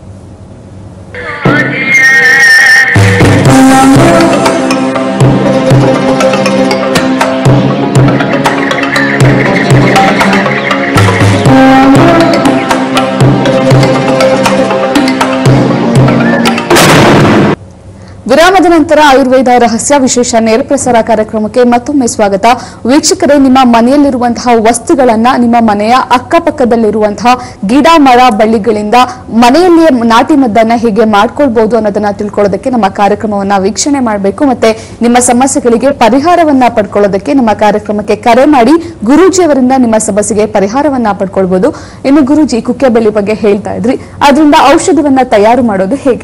ವಿರಾಮದ ನಂತರ ಆಯುರ್ವೇದ ರಹಸ್ಯ ವಿಶೇಷ ನೇರ ಪ್ರಸಾರ ಕಾರ್ಯಕ್ರಮಕ್ಕೆ ಮತ್ತೊಮ್ಮೆ ಸ್ವಾಗತ ವೀಕ್ಷಕರೇ ನಿಮ್ಮ ಮನೆಯಲ್ಲಿರುವಂತಹ ವಸ್ತುಗಳನ್ನ ನಿಮ್ಮ ಮನೆಯ ಅಕ್ಕಪಕ್ಕದಲ್ಲಿರುವಂತಹ ಗಿಡ ಮರ ಬಳ್ಳಿಗಳಿಂದ ಮನೆಯಲ್ಲಿಯೇ ನಾಟಿ ಮದ್ದನ್ನ ಹೇಗೆ ಮಾಡ್ಕೊಳ್ಬಹುದು ಅನ್ನೋದನ್ನ ತಿಳ್ಕೊಳ್ಳೋದಕ್ಕೆ ನಮ್ಮ ಕಾರ್ಯಕ್ರಮವನ್ನ ವೀಕ್ಷಣೆ ಮಾಡಬೇಕು ಮತ್ತೆ ನಿಮ್ಮ ಸಮಸ್ಯೆಗಳಿಗೆ ಪರಿಹಾರವನ್ನ ಪಡ್ಕೊಳ್ಳೋದಕ್ಕೆ ನಮ್ಮ ಕಾರ್ಯಕ್ರಮಕ್ಕೆ ಕರೆ ಮಾಡಿ ಗುರೂಜಿ ಅವರಿಂದ ನಿಮ್ಮ ಸಮಸ್ಯೆಗೆ ಪರಿಹಾರವನ್ನ ಪಡ್ಕೊಳ್ಬಹುದು ಇನ್ನು ಗುರೂಜಿ ಕುಕ್ಕೆ ಬೆಳ್ಳಿ ಬಗ್ಗೆ ಹೇಳ್ತಾ ಇದ್ರಿ ಅದರಿಂದ ಔಷಧವನ್ನ ತಯಾರು ಮಾಡೋದು ಹೇಗೆ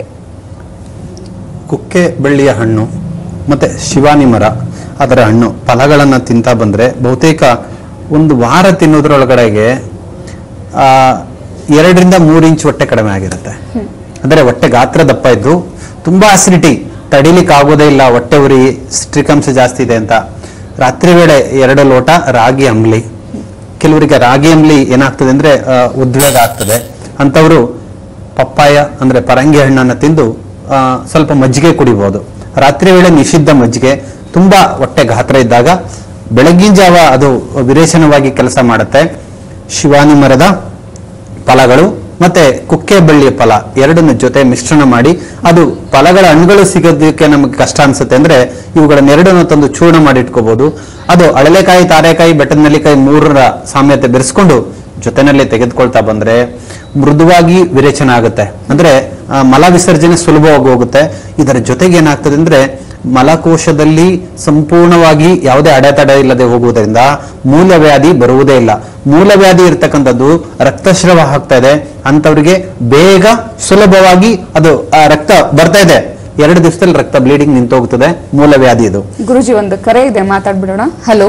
ಕುಕ್ಕೆ ಬೆಳ್ಳಿಯ ಹಣ್ಣು ಮತ್ತೆ ಶಿವಾನಿ ಮರ ಅದರ ಹಣ್ಣು ಫಲಗಳನ್ನು ತಿಂತಾ ಬಂದ್ರೆ ಬಹುತೇಕ ಒಂದು ವಾರ ತಿನ್ನೋದ್ರೊಳಗಡೆಗೆ ಆ, ಎರಡರಿಂದ ಮೂರು ಇಂಚ್ ಹೊಟ್ಟೆ ಕಡಿಮೆ ಆಗಿರುತ್ತೆ ಅಂದರೆ ಹೊಟ್ಟೆ ಗಾತ್ರ ದಪ್ಪ ಇದ್ದು ತುಂಬಾ ಅಸಿಡಿಟಿ ತಡಿಲಿಕ್ಕೆ ಆಗೋದೇ ಇಲ್ಲ ಹೊಟ್ಟೆ ಉರಿ ಸ್ಟ್ರಿಕಂಶ ಜಾಸ್ತಿ ಇದೆ ಅಂತ ರಾತ್ರಿ ವೇಳೆ ಎರಡು ಲೋಟ ರಾಗಿ ಅಂಬ್ಲಿ ಕೆಲವರಿಗೆ ರಾಗಿ ಅಂಬ್ಲಿ ಏನಾಗ್ತದೆ ಅಂದ್ರೆ ಆ, ಉದ್ವೇಗ ಆಗ್ತದೆ ಅಂಥವರು ಪಪ್ಪಾಯ ಅಂದ್ರೆ ಪರಂಗಿ ಹಣ್ಣನ್ನು ತಿಂದು ಆ, ಸ್ವಲ್ಪ ಮಜ್ಜಿಗೆ ಕುಡಿಬಹುದು ರಾತ್ರಿ ವೇಳೆ ನಿಷಿದ್ಧ ಮಜ್ಜಿಗೆ ತುಂಬಾ ಹೊಟ್ಟೆ ಗಾತ್ರ ಇದ್ದಾಗ ಬೆಳಗಿನ ಜಾವ ಅದು ವಿರೇಚನವಾಗಿ ಕೆಲಸ ಮಾಡುತ್ತೆ ಶಿವಾನಿ ಮರದ ಫಲಗಳು ಮತ್ತೆ ಕುಕ್ಕೆ ಬಳ್ಳಿಯ ಫಲ ಎರಡನ್ನ ಜೊತೆ ಮಿಶ್ರಣ ಮಾಡಿ ಅದು ಫಲಗಳ ಹಣ್ಣುಗಳು ಸಿಗೋದಕ್ಕೆ ನಮಗೆ ಕಷ್ಟ ಅನ್ಸುತ್ತೆ ಅಂದ್ರೆ ಇವುಗಳನ್ನ ಎರಡನ್ನು ತಂದು ಚೂರ್ಣ ಮಾಡಿ ಇಟ್ಕೋಬಹುದು ಅದು ಅಳಲೆಕಾಯಿ ತಾರೆಕಾಯಿ ಬೆಟ್ಟದ ನೆಲ್ಲಿಕಾಯಿ ಮೂರರ ಸಾಮ್ಯತೆ ಬೆರೆಸ್ಕೊಂಡು ಜೊತೆನಲ್ಲಿ ತೆಗೆದುಕೊಳ್ತಾ ಬಂದ್ರೆ ಮೃದುವಾಗಿ ವಿರೇಚನ ಆಗುತ್ತೆ ಅಂದ್ರೆ ಆ, ಮಲ ವಿಸರ್ಜನೆ ಸುಲಭವಾಗಿ ಹೋಗುತ್ತೆ ಇದರ ಜೊತೆಗೆ ಏನಾಗ್ತದೆ ಅಂದ್ರೆ ಮಲಕೋಶದಲ್ಲಿ ಸಂಪೂರ್ಣವಾಗಿ ಯಾವುದೇ ಅಡೆತಡೆ ಇಲ್ಲದೆ ಹೋಗುವುದರಿಂದ ಮೂಲವ್ಯಾಧಿ ಬರುವುದೇ ಇಲ್ಲ ಮೂಲವ್ಯಾಧಿ ಇರ್ತಕ್ಕಂಥದ್ದು ರಕ್ತಸ್ರಾವ ಆಗ್ತಾ ಇದೆ ಅಂತವರಿಗೆ ಬೇಗ ಸುಲಭವಾಗಿ ಅದು ಆ, ರಕ್ತ ಬರ್ತಾ ಇದೆ ಎರಡು ದಿವಸದಲ್ಲಿ ರಕ್ತ ಬ್ಲೀಡಿಂಗ್ ನಿಂತೋಗ್ತದೆ ಮೂಲವ್ಯಾಧಿ ಇದು ಗುರುಜಿ ಒಂದು ಕರೆ ಇದೆ ಮಾತಾಡ್ಬಿಡೋಣ ಹಲೋ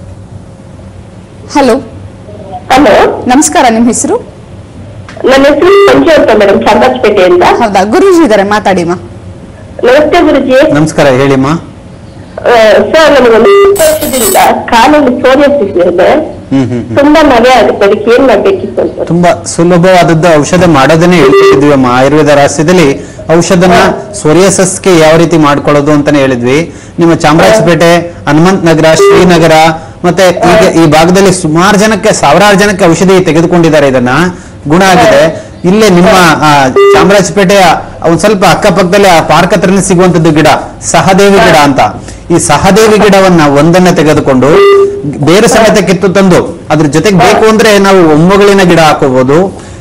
ಹಲೋ ಹಲೋ ನಮಸ್ಕಾರ ನಿಮ್ಮ ಹೆಸರು ನನ್ನ ಹೆಸರು ಸಂಜೆ ಅಂತ ಮೇಡಮ್ ಚಾಮರಾಜಪೇಟೆಯಿಂದ ಹೌದಾ ಗುರುಜಿ ಇದಾರೆ ಮಾತಾಡಿ ಮಾ ನಮಸ್ತೆ ಗುರುಜಿ ನಮಸ್ಕಾರ ಹೇಳಿಮ್ಮ ಆ, ಸರ್ ನನಗೊಂದು ಇಪ್ಪತ್ತು ವರ್ಷದಿಂದ ಕಾಲಲ್ಲಿ ಸೋರಿಯಾಸಿಸ್ ಇದೆ ಹ್ಮ್ ಹ್ಮ್ ಹ್ಮ್. ತುಂಬಾ ನವೆ ಆಗುತ್ತೆ ಅದಕ್ಕೆ ಏನ್ ಮಾಡ್ಬೇಕಿತ್ತು ಅಂತ ತುಂಬಾ ಸುಲಭವಾದದ್ದು ಔಷಧ ಮಾಡೋದನ್ನೇ ಹೇಳ್ತಿದ್ವಿ ಅಮ್ಮ ಆಯುರ್ವೇದ ರಹಸ್ಯದಲ್ಲಿ ಔಷಧನ ಸೋರಿಯಸಸ್ಗೆ ಯಾವ ರೀತಿ ಮಾಡ್ಕೊಳ್ಳೋದು ಅಂತಾನೆ ಹೇಳಿದ್ವಿ ನಿಮ್ಮ ಚಾಮರಾಜಪೇಟೆ ಹನುಮಂತ ನಗರ ಶ್ರೀನಗರ ಮತ್ತೆ ಈಗ ಈ ಭಾಗದಲ್ಲಿ ಸುಮಾರು ಜನಕ್ಕೆ ಸಾವಿರಾರು ಜನಕ್ಕೆ ಔಷಧಿ ತೆಗೆದುಕೊಂಡಿದ್ದಾರೆ ಇದನ್ನ ಗುಣ ಆಗಿದೆ ಇಲ್ಲೇ ನಿಮ್ಮ ಆ, ಚಾಮರಾಜಪೇಟೆಯ ಒಂದ್ ಸ್ವಲ್ಪ ಅಕ್ಕಪಕ್ಕದಲ್ಲಿ ಆ ಪಾರ್ಕ್ ಹತ್ರನೇ ಸಿಗುವಂತದ್ದು ಗಿಡ ಸಹದೇವಿ ಗಿಡ ಅಂತ ಈ ಸಹದೇವಿ ಗಿಡವನ್ನ ಒಂದನ್ನ ತೆಗೆದುಕೊಂಡು ಬೇರೆ ಸಮೇತ ಕಿತ್ತು ತಂದು ಅದ್ರ ಜೊತೆಗೆ ಬೇಕು ಅಂದ್ರೆ ನಾವು ಒಂಬಗಳಿನ ಗಿಡ ಹಾಕೋಬಹುದು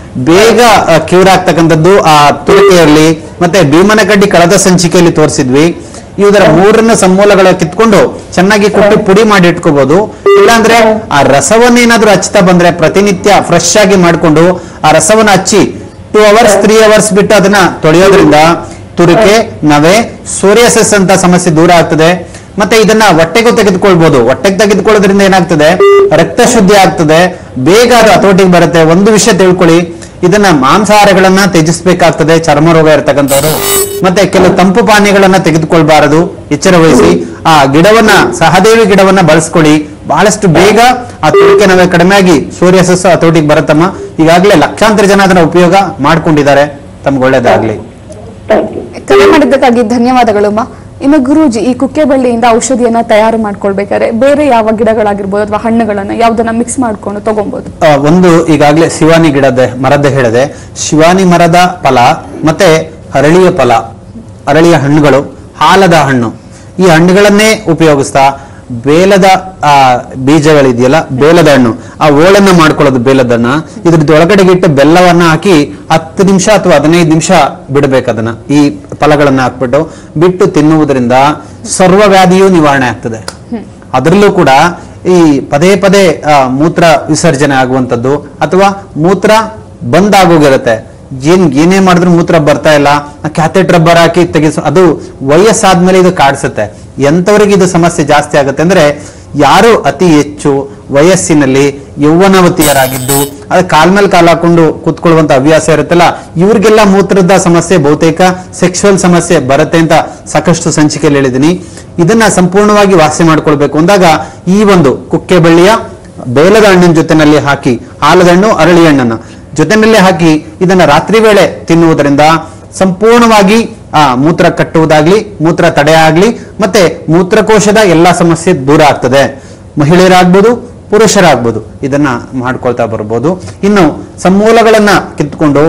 ಬೇಗ ಕ್ಯೂರ್ ಆಗ್ತಕ್ಕಂಥದ್ದು ಆ ತುಳಕೆಯಲ್ಲಿ ಮತ್ತೆ ಭೀಮನಕಡ್ಡಿ ಕಳೆದ ಸಂಚಿಕೆಯಲ್ಲಿ ತೋರಿಸಿದ್ವಿ ಇದರ ಮೂರನ್ನ ಸಮೂಲಗಳ ಕಿತ್ಕೊಂಡು ಚೆನ್ನಾಗಿ ಕುಟ್ಟಿ ಪುಡಿ ಮಾಡಿ ಇಟ್ಕೋಬಹುದು ಇಲ್ಲಾಂದ್ರೆ ಆ ರಸವನ್ನೇನಾದ್ರೂ ಹಚ್ತಾ ಬಂದ್ರೆ ಪ್ರತಿನಿತ್ಯ ಫ್ರೆಶ್ ಆಗಿ ಮಾಡ್ಕೊಂಡು ಆ ರಸವನ್ನ ಹಚ್ಚಿ ಟೂ ಅವರ್ಸ್ ತ್ರೀ ಅವರ್ಸ್ ಬಿಟ್ಟು ಅದನ್ನ ತೊಳೆಯೋದ್ರಿಂದ ತುರಿಕೆ ನವೆ ಸೋರಿಯಸಸ್ ಅಂತ ಸಮಸ್ಯೆ ದೂರ ಆಗ್ತದೆ ಮತ್ತೆ ಇದನ್ನ ಹೊಟ್ಟೆಗೂ ತೆಗೆದುಕೊಳ್ಬಹುದು ಹೊಟ್ಟೆಗೆ ತೆಗೆದುಕೊಳ್ಳೋದ್ರಿಂದ ಏನಾಗ್ತದೆ ರಕ್ತ ಶುದ್ಧಿ ಆಗ್ತದೆ ಬೇಗ ಅದು ಹತೋಟಿಗೆ ಬರುತ್ತೆ ಒಂದು ವಿಷಯ ತಿಳ್ಕೊಳ್ಳಿ ಇದನ್ನ ಮಾಂಸಾಹಾರಗಳನ್ನ ತ್ಯಜಿಸಬೇಕಾಗ್ತದೆ ಚರ್ಮ ರೋಗ ಇರತಕ್ಕಂಥವ್ರು ಮತ್ತೆ ಕೆಲವು ತಂಪು ಪಾನೀಯಗಳನ್ನ ತೆಗೆದುಕೊಳ್ಬಾರದು ಎಚ್ಚರ ವಹಿಸಿ ಆ ಗಿಡವನ್ನ ಸಹದೇವಿ ಗಿಡವನ್ನ ಬಳಸ್ಕೊಳ್ಳಿ ಬಹಳಷ್ಟು ಬೇಗ ಆ ತುರಿಕೆ ನವೆ ಕಡಿಮೆ ಆಗಿ ಸೂರ್ಯಸಸ್ಸು ಹತೋಟಿಗೆ ಬರುತ್ತಮ್ಮ ಈಗಾಗಲೇ ಲಕ್ಷಾಂತರ ಜನ ಅದನ್ನ ಉಪಯೋಗ ಮಾಡ್ಕೊಂಡಿದ್ದಾರೆ ತಮ್ಗೆ ಒಳ್ಳೇದಾಗ್ಲಿ ಥ್ಯಾಂಕ್ ಯು ಕರೆ ಮಾಡಿದ್ದಕ್ಕಾಗಿ ಧನ್ಯವಾದಗಳು ಮಾ ಇನ್ನು ಗುರೂಜಿ ಈ ಕುಕ್ಕೆ ಬಳ್ಳಿಯಿಂದ ಔಷಧಿಯನ್ನ ತಯಾರು ಮಾಡ್ಕೊಳ್ಬೇಕಾದ್ರೆ ಬೇರೆ ಯಾವ ಗಿಡಗಳಾಗಿರ್ಬೋದು ಅಥವಾ ಹಣ್ಣುಗಳನ್ನ ಯಾವ್ದನ್ನ ಮಿಕ್ಸ್ ಮಾಡ್ಕೊಂಡು ತಗೊಬಹುದು ಆ, ಒಂದು ಈಗಾಗಲೇ ಶಿವಾನಿ ಗಿಡದ ಮರದ ಹೇಳಿದೆ ಶಿವಾನಿ ಮರದ ಫಲ ಮತ್ತೆ ಅರಳಿಯ ಫಲ ಅರಳಿಯ ಹಣ್ಣುಗಳು ಹಾಲದ ಹಣ್ಣು ಈ ಹಣ್ಣುಗಳನ್ನೇ ಉಪಯೋಗಿಸ್ತಾ ಬೇಲದ ಆ ಬೀಜಗಳಿದೆಯಲ್ಲ ಬೇಲದ ಹಣ್ಣು ಆ ಓಳನ್ನ ಮಾಡ್ಕೊಳ್ಳೋದು ಬೇಲದನ್ನ ಇದ್ರದ್ದು ಒಳಗಡೆಗೆ ಇಟ್ಟು ಬೆಲ್ಲವನ್ನ ಹಾಕಿ ಹತ್ತು ನಿಮಿಷ ಅಥವಾ ಹದಿನೈದು ನಿಮಿಷ ಬಿಡಬೇಕು ಅದನ್ನ ಈ ಫಲಗಳನ್ನ ಹಾಕ್ಬಿಟ್ಟು ಬಿಟ್ಟು ತಿನ್ನುವುದರಿಂದ ಸರ್ವ ವ್ಯಾಧಿಯೂ ನಿವಾರಣೆ ಆಗ್ತದೆ ಅದರಲ್ಲೂ ಕೂಡ ಈ ಪದೇ ಪದೇ ಆ, ಮೂತ್ರ ವಿಸರ್ಜನೆ ಆಗುವಂಥದ್ದು ಅಥವಾ ಮೂತ್ರ ಬಂದ್ ಆಗೋಗಿರುತ್ತೆ ಏನ್ ಏನೇ ಮಾಡಿದ್ರು ಮೂತ್ರ ಬರ್ತಾ ಇಲ್ಲ ಕ್ಯಾಥೆಟ್ ರಬ್ಬರ್ ಹಾಕಿ ತೆಗಿಸೋ ಅದು ವಯಸ್ಸಾದ್ಮೇಲೆ ಇದು ಕಾಡಿಸುತ್ತೆ ಎಂತವರಿಗೆ ಇದು ಸಮಸ್ಯೆ ಜಾಸ್ತಿ ಆಗುತ್ತೆ ಅಂದ್ರೆ ಯಾರು ಅತಿ ಹೆಚ್ಚು ವಯಸ್ಸಿನಲ್ಲಿ ಯೌವನವತಿಯರಾಗಿದ್ದು ಅದು ಕಾಲ್ ಮೇಲೆ ಕಾಲ್ ಹಾಕೊಂಡು ಕೂತ್ಕೊಳ್ಳುವಂತ ಹವ್ಯಾಸ ಇರುತ್ತಲ್ಲ ಇವ್ರಿಗೆಲ್ಲ ಮೂತ್ರದ ಸಮಸ್ಯೆ ಬಹುತೇಕ ಸೆಕ್ಷುವಲ್ ಸಮಸ್ಯೆ ಬರುತ್ತೆ ಅಂತ ಸಾಕಷ್ಟು ಸಂಚಿಕೆಯಲ್ಲಿ ಹೇಳಿದ್ದೀನಿ ಇದನ್ನ ಸಂಪೂರ್ಣವಾಗಿ ವಾಸಿ ಮಾಡ್ಕೊಳ್ಬೇಕು ಅಂದಾಗ ಈ ಒಂದು ಕುಕ್ಕೆ ಬಳ್ಳಿಯ ಬೇಲದ ಹಣ್ಣಿನ ಜೊತೆನಲ್ಲಿ ಹಾಕಿ ಆಲದ ಹಣ್ಣು ಅರಳಿ ಹಣ್ಣನ್ನ ಜೊತೆನಲ್ಲಿ ಹಾಕಿ ಇದನ್ನ ರಾತ್ರಿ ವೇಳೆ ತಿನ್ನುವುದರಿಂದ ಸಂಪೂರ್ಣವಾಗಿ ಆ ಮೂತ್ರ ಕಟ್ಟುವುದಾಗ್ಲಿ ಮೂತ್ರ ತಡೆ ಆಗ್ಲಿ ಮತ್ತೆ ಮೂತ್ರಕೋಶದ ಎಲ್ಲಾ ಸಮಸ್ಯೆ ದೂರ ಆಗ್ತದೆ ಮಹಿಳೆಯರಾಗ್ಬೋದು ಪುರುಷರಾಗ್ಬೋದು ಇದನ್ನ ಮಾಡ್ಕೊಳ್ತಾ ಬರ್ಬೋದು ಇನ್ನು ಸಮೂಲಗಳನ್ನ ಕಿತ್ಕೊಂಡು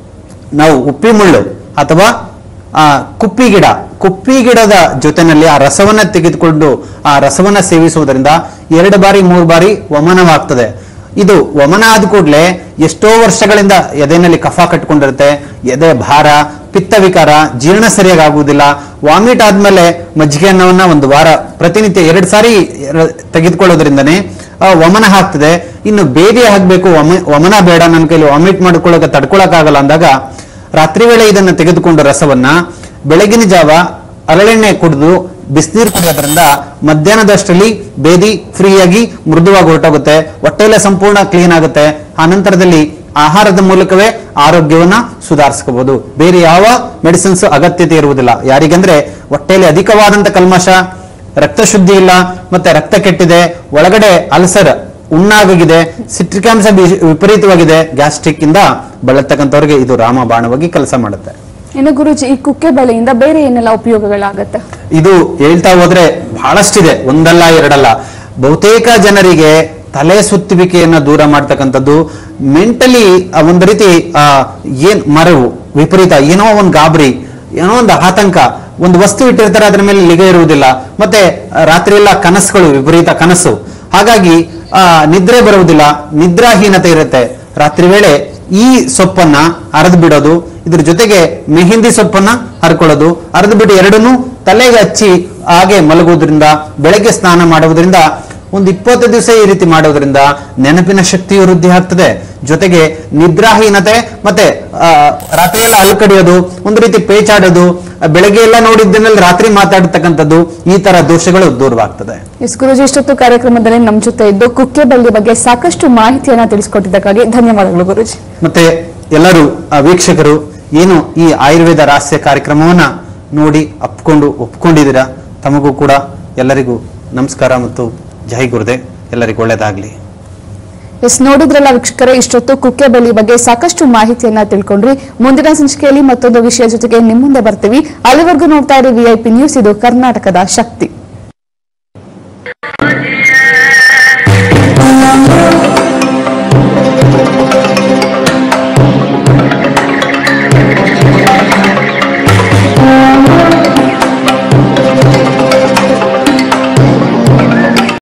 ನಾವು ಉಪ್ಪಿ ಮುಳ್ಳು ಅಥವಾ ಆ ಕುಪ್ಪಿ ಗಿಡ ಕುಪ್ಪಿ ಗಿಡದ ಜೊತೆನಲ್ಲಿ ಆ ರಸವನ್ನ ತೆಗೆದುಕೊಂಡು ಆ ರಸವನ್ನ ಸೇವಿಸುವುದರಿಂದ ಎರಡು ಬಾರಿ ಮೂರು ಬಾರಿ ವಮನವಾಗ್ತದೆ ಇದು ವಮನ ಆದ ಕೂಡಲೇ ಎಷ್ಟೋ ವರ್ಷಗಳಿಂದ ಎದೆನಲ್ಲಿ ಕಫ ಕಟ್ಕೊಂಡಿರುತ್ತೆ ಎದೆ ಭಾರ ಪಿತ್ತ ವಿಕಾರ ಜೀರ್ಣ ಸರಿಯಾಗಿ ಆಗುವುದಿಲ್ಲ ವಾಮಿಟ್ ಆದ್ಮೇಲೆ ಮಜ್ಜಿಗೆ ಅನ್ನವನ್ನ ಒಂದು ವಾರ ಪ್ರತಿನಿತ್ಯ ಎರಡು ಸಾರಿ ರ- ತೆಗೆದುಕೊಳ್ಳೋದ್ರಿಂದನೇ ಆ, ವಮನ ಆಗ್ತದೆ ಇನ್ನು ಬೇದಿ ಆಗ್ಬೇಕು ವಮ- ವಮನ ಬೇಡ ನನ್ನ ಕೈಲಿ ವಾಮಿಟ್ ಮಾಡ್ಕೊಳ್ಳೋಕೆ ತಡ್ಕೊಳಕ್ಕಾಗಲ್ಲ ಅಂದಾಗ ರಾತ್ರಿ ವೇಳೆ ಇದನ್ನು ತೆಗೆದುಕೊಂಡು ರಸವನ್ನ ಬೆಳಗಿನ ಜಾವ ಅರಳೆಣ್ಣೆ ಕುಡಿದು ಬಿಸಿನೀರು ಕುಡಿಯೋದ್ರಿಂದ ಮಧ್ಯಾಹ್ನದಷ್ಟರಲ್ಲಿ ಬೇದಿ ಫ್ರೀಯಾಗಿ ಮೃದುವಾಗಿ ಹೊರಟೋಗುತ್ತೆ ಹೊಟ್ಟೆಲ್ಲ ಸಂಪೂರ್ಣ ಕ್ಲೀನ್ ಆಗುತ್ತೆ ಆ ನಂತರದಲ್ಲಿ ಆಹಾರದ ಮೂಲಕವೇ ಆರೋಗ್ಯವನ್ನ ಸುಧಾರಿಸ್ಕೋಬಹುದು ಬೇರೆ ಯಾವ ಮೆಡಿಸಿನ್ಸ್ ಅಗತ್ಯತೆ ಇರುವುದಿಲ್ಲ ಯಾರಿಗಂದ್ರೆ ಹೊಟ್ಟೆಯಲ್ಲಿ ಅಧಿಕವಾದಂತ ಕಲ್ಮಶ ರಕ್ತ ಶುದ್ಧಿ ಇಲ್ಲ ಮತ್ತೆ ರಕ್ತ ಕೆಟ್ಟಿದೆ ಒಳಗಡೆ ಅಲ್ಸರ್ ಉಣ್ಣಾಗೋಗಿದೆ ಸಿಟ್ರಿಕಾಂಶ ಬಿ- ವಿಪರೀತವಾಗಿದೆ ಗ್ಯಾಸ್ಟ್ರಿಕ್ ಇಂದ ಬಳಲ್ತಕ್ಕಂಥವ್ರಿಗೆ ಇದು ರಾಮಬಾಣವಾಗಿ ಕೆಲಸ ಮಾಡುತ್ತೆ ಇನ್ನು ಗುರುಜಿ ಈ ಕುಕ್ಕೆ ಬಳ್ಳಿಯಿಂದ ಬೇರೆ ಏನೆಲ್ಲ ಉಪಯೋಗಗಳಾಗತ್ತೆ ಇದು ಹೇಳ್ತಾ ಹೋದ್ರೆ ಬಹಳಷ್ಟಿದೆ ಒಂದಲ್ಲ ಎರಡಲ್ಲ ಬಹುತೇಕ ಜನರಿಗೆ ತಲೆ ಸುತ್ತುವಿಕೆಯನ್ನ ದೂರ ಮಾಡ್ತಕ್ಕಂಥದ್ದು ಮೆಂಟಲಿ ಒಂದು ರೀತಿ ಆ, ಏನ್ ಮರವು ವಿಪರೀತ ಏನೋ ಒಂದು ಗಾಬರಿ ಏನೋ ಒಂದು ಆತಂಕ ಒಂದು ವಸ್ತು ಇಟ್ಟಿರ್ತಾರೆ ಅದ್ರ ಮೇಲೆ ನಿಗಾ ಇರುವುದಿಲ್ಲ ಮತ್ತೆ ಆ, ರಾತ್ರಿ ಎಲ್ಲ ಕನಸುಗಳು ವಿಪರೀತ ಕನಸು ಹಾಗಾಗಿ ಆ ನಿದ್ರೆ ಬರುವುದಿಲ್ಲ ನಿದ್ರಾಹೀನತೆ ಇರುತ್ತೆ ರಾತ್ರಿ ವೇಳೆ ಈ ಸೊಪ್ಪನ್ನ ಅರೆದು ಬಿಡೋದು ಇದ್ರ ಜೊತೆಗೆ ಮೆಹಿಂದಿ ಸೊಪ್ಪನ್ನ ಹರ್ಕೊಳ್ಳೋದು ಅರೆದು ಬಿಟ್ಟು ಎರಡನ್ನೂ ತಲೆಗೆ ಹಚ್ಚಿ ಹಾಗೆ ಮಲಗುವುದರಿಂದ ಬೆಳಗ್ಗೆ ಸ್ನಾನ ಮಾಡುವುದರಿಂದ ಒಂದು ಇಪ್ಪತ್ತು ದಿವಸ ಈ ರೀತಿ ಮಾಡೋದ್ರಿಂದ ನೆನಪಿನ ಶಕ್ತಿಯು ವೃದ್ಧಿ ಆಗ್ತದೆ ಜೊತೆಗೆ ನಿದ್ರಾಹೀನತೆ ಮತ್ತೆ ಆ, ರಾತ್ರಿ ಎಲ್ಲ ಅಲ್ಕಡಿಯೋದು ಒಂದು ರೀತಿ ಪೇಚಾಡೋದು ಆ, ಬೆಳಗ್ಗೆ ಎಲ್ಲ ನೋಡಿದ್ದನ್ನಲ್ಲಿ ರಾತ್ರಿ ಮಾತಾಡತಕ್ಕಂಥದ್ದು ಈ ತರ ದೋಷಗಳು ದೂರವಾಗ್ತದೆ ಎಸ್ ಗುರುಜಿ ಇಷ್ಟೊತ್ತು ಕಾರ್ಯಕ್ರಮದಲ್ಲಿ ನಮ್ಮ ಜೊತೆ ಇದ್ದು ಕುಕ್ಕೆ ಬಳ್ಳಿ ಬಗ್ಗೆ ಸಾಕಷ್ಟು ಮಾಹಿತಿಯನ್ನ ತಿಳಿಸ್ಕೊಟ್ಟಿದ್ದಕ್ಕಾಗಿ ಧನ್ಯವಾದಗಳು ಗುರುಜಿ ಮತ್ತೆ ಎಲ್ಲರೂ ಆ, ವೀಕ್ಷಕರು ಏನು ಈ ಆಯುರ್ವೇದ ರಹಸ್ಯ ಕಾರ್ಯಕ್ರಮವನ್ನ ನೋಡಿ ಅಪ್ಕೊಂಡು ಒಪ್ಕೊಂಡಿದ್ದೀರಾ ತಮಗೂ ಕೂಡ ಎಲ್ಲರಿಗೂ ನಮಸ್ಕಾರ ಮತ್ತು ಜೈ ಗುರುದೇವ್ ಎಲ್ಲರಿಗೂ ಒಳ್ಳೇದಾಗ್ಲಿ ಎಸ್ ನೋಡಿದ್ರಲ್ಲ ವೀಕ್ಷಕರೇ ಇಷ್ಟೊತ್ತು ಕುಕ್ಕೆ ಬಳ್ಳಿ ಬಗ್ಗೆ ಸಾಕಷ್ಟು ಮಾಹಿತಿಯನ್ನ ತಿಳ್ಕೊಂಡ್ರಿ ಮುಂದಿನ ಸಂಚಿಕೆಯಲ್ಲಿ ಮತ್ತೊಂದು ವಿಷಯ ಜೊತೆಗೆ ನಿಮ್ಮ ಮುಂದೆ ಬರ್ತೀವಿ ಅಲ್ಲಿವರೆಗೂ ನೋಡ್ತಾ ಇರಿ ವಿಐಪಿ ನ್ಯೂಸ್ ಇದು ಕರ್ನಾಟಕದ ಶಕ್ತಿ